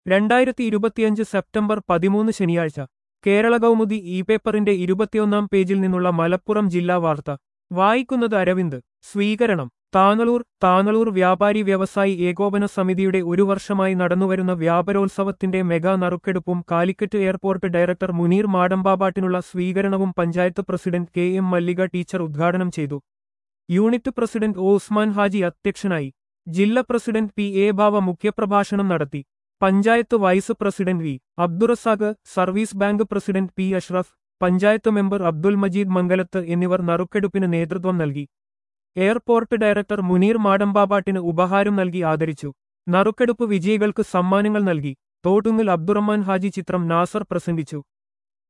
രണ്ടായിരത്തി ഇരുപത്തിയഞ്ച് സെപ്റ്റംബർ പതിമൂന്ന് ശനിയാഴ്ച കേരള കൗമുദി ഇ പേപ്പറിന്റെ ഇരുപത്തിയൊന്നാം പേജിൽ നിന്നുള്ള മലപ്പുറം ജില്ലാ വാർത്ത വായിക്കുന്നത് അരവിന്ദ് സ്വീകരണം താനളൂർ താനളൂർ വ്യാപാരി വ്യവസായി ഏകോപന സമിതിയുടെ ഒരു വർഷമായി നടന്നുവരുന്ന വ്യാപാരോത്സവത്തിന്റെ മെഗാ നറുക്കെടുപ്പും കാലിക്കറ്റ് എയർപോർട്ട് ഡയറക്ടർ മുനീർ മാടമ്പാബാട്ടിനുള്ള സ്വീകരണവും panchayat president K M Mallika teacher ഉദ്ഘാടനം ചെയ്തു യൂണിറ്റ് പ്രസിഡന്റ് ഓസ്മാൻ ഹാജി അധ്യക്ഷനായി ജില്ലാ പ്രസിഡന്റ് പി എ ബാവ മുഖ്യപ്രഭാഷണം നടത്തി panchayat vice president V Abdurazak service bank president P Ashraf panchayat member Abdul Majeed Mangalath എന്നിവർ നറുക്കെടുപ്പിന് നേതൃത്വം നൽകി എയർപോർട്ട് ഡയറക്ടർ മുനീർ മാടമ്പാബാട്ടിന് ഉപഹാരം നൽകി ആദരിച്ചു നറുക്കെടുപ്പ് വിജയികൾക്ക് സമ്മാനങ്ങൾ നൽകി തോട്ടുങ്ങൽ അബ്ദുറഹ്മാൻ ഹാജി ചിത്രം നാസർ പ്രസംഗിച്ചു